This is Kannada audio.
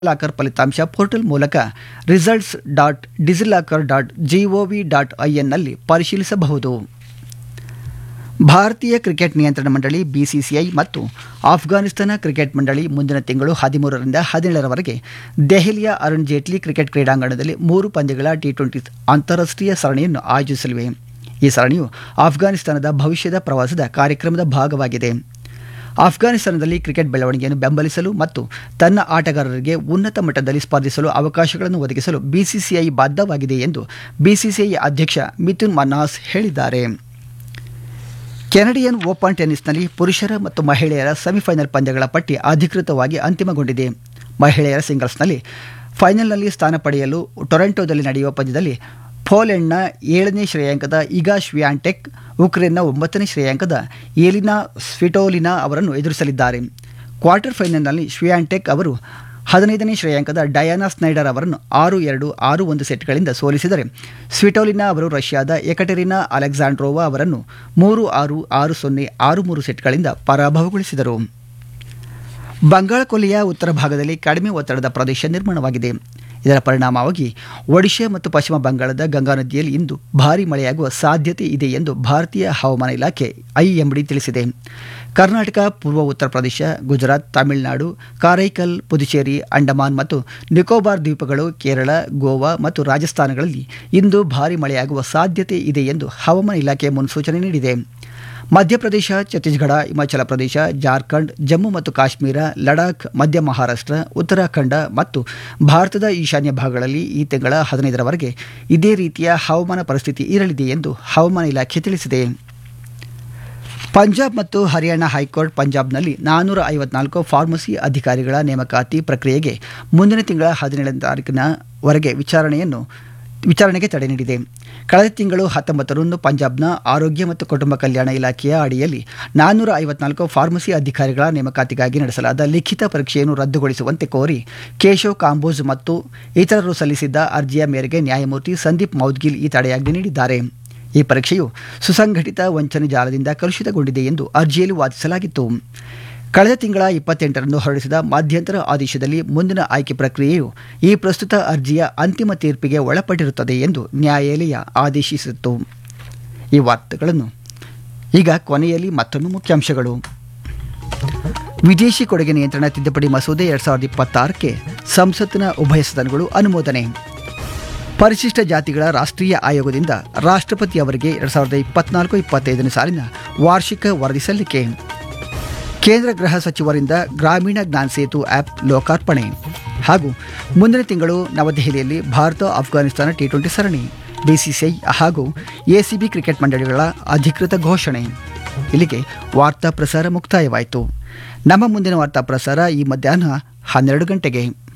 ಲಾಕರ್ ಫಲಿತಾಂಶ ಪೋರ್ಟಲ್ ಮೂಲಕ results dot DigiLocker dot gov dot ಐಎನ್ನಲ್ಲಿ ಪರಿಶೀಲಿಸಬಹುದು ಭಾರತೀಯ ಕ್ರಿಕೆಟ್ ನಿಯಂತ್ರಣ ಮಂಡಳಿ ಬಿಸಿಸಿಐ ಮತ್ತು ಆಫ್ಘಾನಿಸ್ತಾನ ಕ್ರಿಕೆಟ್ ಮಂಡಳಿ ಮುಂದಿನ ತಿಂಗಳು ಹದಿಮೂರರಿಂದ ಹದಿನೇಳರವರೆಗೆ ದೆಹಲಿಯ ಅರುಣ್ ಜೇಟ್ಲಿ ಕ್ರಿಕೆಟ್ ಕ್ರೀಡಾಂಗಣದಲ್ಲಿ ಮೂರು ಪಂದ್ಯಗಳ ಟಿ ಟ್ವೆಂಟಿ ಅಂತಾರಾಷ್ಟ್ರೀಯ ಸರಣಿಯನ್ನು ಆಯೋಜಿಸಲಿವೆ ಈ ಸರಣಿಯು ಆಫ್ಘಾನಿಸ್ತಾನದ ಭವಿಷ್ಯದ ಪ್ರವಾಸದ ಕಾರ್ಯಕ್ರಮದ ಭಾಗವಾಗಿದೆ ಆಫ್ಘಾನಿಸ್ತಾನದಲ್ಲಿ ಕ್ರಿಕೆಟ್ ಬೆಳವಣಿಗೆಯನ್ನು ಬೆಂಬಲಿಸಲು ಮತ್ತು ತನ್ನ ಆಟಗಾರರಿಗೆ ಉನ್ನತ ಮಟ್ಟದಲ್ಲಿ ಸ್ಪರ್ಧಿಸಲು ಅವಕಾಶಗಳನ್ನು ಒದಗಿಸಲು ಬಿಸಿಸಿಐ ಬದ್ಧವಾಗಿದೆ ಎಂದು ಬಿಸಿಸಿಐ ಅಧ್ಯಕ್ಷ ಮಿಥುನ್ ಮನ್ನಾಸ್ ಹೇಳಿದ್ದಾರೆ ಕೆನಡಿಯನ್ ಓಪನ್ ಟೆನ್ನಿಸ್ನಲ್ಲಿ ಪುರುಷರ ಮತ್ತು ಮಹಿಳೆಯರ ಸೆಮಿಫೈನಲ್ ಪಂದ್ಯಗಳ ಪಟ್ಟಿ ಅಧಿಕೃತವಾಗಿ ಅಂತಿಮಗೊಂಡಿದೆ ಮಹಿಳೆಯರ ಸಿಂಗಲ್ಸ್ನಲ್ಲಿ ಫೈನಲ್ನಲ್ಲಿ ಸ್ಥಾನ ಪಡೆಯಲು ಟೊರೆಂಟೊದಲ್ಲಿ ನಡೆಯುವ ಪಂದ್ಯದಲ್ಲಿ ಪೋಲೆಂಡ್ನ ಏಳನೇ ಶ್ರೇಯಾಂಕದ ಇಗಾ ಶ್ವಿಯಾಂಟೆಕ್ ಉಕ್ರೇನ್ನ ಒಂಬತ್ತನೇ ಶ್ರೇಯಾಂಕದ ಏಲಿನಾ ಸ್ವಿಟೋಲಿನಾ ಅವರನ್ನು ಎದುರಿಸಲಿದ್ದಾರೆ ಕ್ವಾರ್ಟರ್ ಫೈನಲ್ನಲ್ಲಿ ಶ್ವಿಯಾಂಟೆಕ್ ಅವರು ಹದಿನೈದನೇ ಶ್ರೇಯಾಂಕದ ಡಯಾನಾ ಸ್ನೈಡರ್ ಅವರನ್ನು ಆರು ಎರಡು ಆರು ಒಂದು ಸೆಟ್ಗಳಿಂದ ಸೋಲಿಸಿದರೆ ಸ್ವಿಟೋಲಿನಾ ಅವರು ರಷ್ಯಾದ ಎಕಟೆರಿನಾ ಅಲೆಕ್ಸಾಂಡ್ರೋವಾ ಅವರನ್ನು ಮೂರು ಆರು ಆರು ಸೊನ್ನೆ ಆರು ಮೂರು ಸೆಟ್ಗಳಿಂದ ಪರಾಭವಗೊಳಿಸಿದರು ಬಂಗಾಳ ಕೊಲ್ಲಿಯ ಉತ್ತರ ಭಾಗದಲ್ಲಿ ಕಡಿಮೆ ಒತ್ತಡದ ಪ್ರದೇಶ ನಿರ್ಮಾಣವಾಗಿದೆ ಇದರ ಪರಿಣಾಮವಾಗಿ ಒಡಿಶಾ ಮತ್ತು ಪಶ್ಚಿಮ ಬಂಗಾಳದ ಗಂಗಾ ನದಿಯಲ್ಲಿ ಇಂದು ಭಾರೀ ಮಳೆಯಾಗುವ ಸಾಧ್ಯತೆ ಇದೆ ಎಂದು ಭಾರತೀಯ ಹವಾಮಾನ ಇಲಾಖೆ ಐಎಂಡಿ ತಿಳಿಸಿದೆ ಕರ್ನಾಟಕ ಪೂರ್ವ ಉತ್ತರ ಪ್ರದೇಶ ಗುಜರಾತ್ ತಮಿಳುನಾಡು ಕಾರೈಕಲ್ ಪುದುಚೇರಿ ಅಂಡಮಾನ್ ಮತ್ತು ನಿಕೋಬಾರ್ ದ್ವೀಪಗಳು ಕೇರಳ ಗೋವಾ ಮತ್ತು ರಾಜಸ್ಥಾನಗಳಲ್ಲಿ ಇಂದು ಭಾರೀ ಮಳೆಯಾಗುವ ಸಾಧ್ಯತೆ ಇದೆ ಎಂದು ಹವಾಮಾನ ಇಲಾಖೆ ಮುನ್ಸೂಚನೆ ನೀಡಿದೆ ಮಧ್ಯಪ್ರದೇಶ ಛತ್ತೀಸ್ಗಢ ಹಿಮಾಚಲ ಪ್ರದೇಶ ಜಾರ್ಖಂಡ್ ಜಮ್ಮು ಮತ್ತು ಕಾಶ್ಮೀರ ಲಡಾಖ್ ಮಧ್ಯ ಮಹಾರಾಷ್ಟ್ರ ಉತ್ತರಾಖಂಡ ಮತ್ತು ಭಾರತದ ಈಶಾನ್ಯ ಭಾಗಗಳಲ್ಲಿ ಈ ತಿಂಗಳ ಹದಿನೈದರವರೆಗೆ ಇದೇ ರೀತಿಯ ಹವಾಮಾನ ಪರಿಸ್ಥಿತಿ ಇರಲಿದೆ ಎಂದು ಹವಾಮಾನ ಇಲಾಖೆ ತಿಳಿಸಿದೆ ಪಂಜಾಬ್ ಮತ್ತು ಹರಿಯಾಣ ಹೈಕೋರ್ಟ್ ಪಂಜಾಬ್ನಲ್ಲಿ ನಾನ್ನೂರ ಐವತ್ನಾಲ್ಕು ಫಾರ್ಮಸಿ ಅಧಿಕಾರಿಗಳ ನೇಮಕಾತಿ ಪ್ರಕ್ರಿಯೆಗೆ ಮುಂದಿನ ತಿಂಗಳ ಹದಿನೇಳನೇ ತಾರೀಕಿನವರೆಗೆ ವಿಚಾರಣೆಯನ್ನು ವಿಚಾರಣೆಗೆ ತಡೆ ನೀಡಿದೆ ಕಳೆದ ತಿಂಗಳು ಹತ್ತೊಂಬತ್ತರಂದು ಪಂಜಾಬ್ನ ಆರೋಗ್ಯ ಮತ್ತು ಕುಟುಂಬ ಕಲ್ಯಾಣ ಇಲಾಖೆಯ ಅಡಿಯಲ್ಲಿ ನಾನ್ನೂರ ಐವತ್ನಾಲ್ಕು ಫಾರ್ಮಸಿ ಅಧಿಕಾರಿಗಳ ನೇಮಕಾತಿಗಾಗಿ ನಡೆಸಲಾದ ಲಿಖಿತ ಪರೀಕ್ಷೆಯನ್ನು ರದ್ದುಗೊಳಿಸುವಂತೆ ಕೋರಿ ಕೇಶವ್ ಕಾಂಬೋಜ್ ಮತ್ತು ಇತರರು ಸಲ್ಲಿಸಿದ್ದ ಅರ್ಜಿಯ ಮೇರೆಗೆ ನ್ಯಾಯಮೂರ್ತಿ ಸಂದೀಪ್ ಮೌದ್ಗಿಲ್ ಈ ತಡೆಯಾಜ್ಞೆ ನೀಡಿದ್ದಾರೆ ಈ ಪರೀಕ್ಷೆಯು ಸುಸಂಘಟಿತ ವಂಚನೆ ಜಾಲದಿಂದ ಕಲುಷಿತಗೊಂಡಿದೆ ಎಂದು ಅರ್ಜಿಯಲ್ಲಿ ವಾದಿಸಲಾಗಿತ್ತು ಕಳೆದ ತಿಂಗಳ ಇಪ್ಪತ್ತೆಂಟರಂದು ಹೊರಡಿಸಿದ ಮಧ್ಯಂತರ ಆದೇಶದಲ್ಲಿ ಮುಂದಿನ ಆಯ್ಕೆ ಪ್ರಕ್ರಿಯೆಯು ಈ ಪ್ರಸ್ತುತ ಅರ್ಜಿಯ ಅಂತಿಮ ತೀರ್ಪಿಗೆ ಒಳಪಟ್ಟಿರುತ್ತದೆ ಎಂದು ನ್ಯಾಯಾಲಯ ಆದೇಶಿಸಿತ್ತು ಈ ವಾರ್ತೆಗಳನ್ನು ಈಗ ಕೊನೆಯಲ್ಲಿ ಮತ್ತೊಮ್ಮೆ ಮುಖ್ಯಾಂಶಗಳು ವಿದೇಶಿ ಕೊಡುಗೆ ನಿಯಂತ್ರಣ ತಿದ್ದುಪಡಿ ಮಸೂದೆ ಎರಡ್ ಸಾವಿರದ ಇಪ್ಪತ್ತಾರಕ್ಕೆ ಸಂಸತ್ತಿನ ಉಭಯ ಸದನಗಳು ಅನುಮೋದನೆ ಪರಿಶಿಷ್ಟ ಜಾತಿಗಳ ರಾಷ್ಟ್ರೀಯ ಆಯೋಗದಿಂದ ರಾಷ್ಟ್ರಪತಿ ಅವರಿಗೆ ಎರಡ್ ಸಾವಿರದ ಇಪ್ಪತ್ನಾಲ್ಕು ಇಪ್ಪತ್ತೈದನೇ ಸಾಲಿನ ವಾರ್ಷಿಕ ವರದಿ ಸಲ್ಲಿಕೆ ಕೇಂದ್ರ ಗೃಹ ಸಚಿವರಿಂದ ಗ್ರಾಮೀಣ ಜ್ಞಾನ ಸೇತು ಆ್ಯಪ್ ಲೋಕಾರ್ಪಣೆ ಹಾಗೂ ಮುಂದಿನ ತಿಂಗಳು ನವದೆಹಲಿಯಲ್ಲಿ ಭಾರತ ಆಫ್ಘಾನಿಸ್ತಾನ ಟಿ ಟ್ವೆಂಟಿ ಸರಣಿ ಬಿಸಿಸಿಐ ಹಾಗೂ ಎಸಿಬಿ ಕ್ರಿಕೆಟ್ ಮಂಡಳಿಗಳ ಅಧಿಕೃತ ಘೋಷಣೆ ಇಲ್ಲಿಗೆ ವಾರ್ತಾ ಪ್ರಸಾರ ಮುಕ್ತಾಯವಾಯಿತು ನಮ್ಮ ಮುಂದಿನ ವಾರ್ತಾ ಪ್ರಸಾರ ಈ ಮಧ್ಯಾಹ್ನ ಹನ್ನೆರಡು ಗಂಟೆಗೆ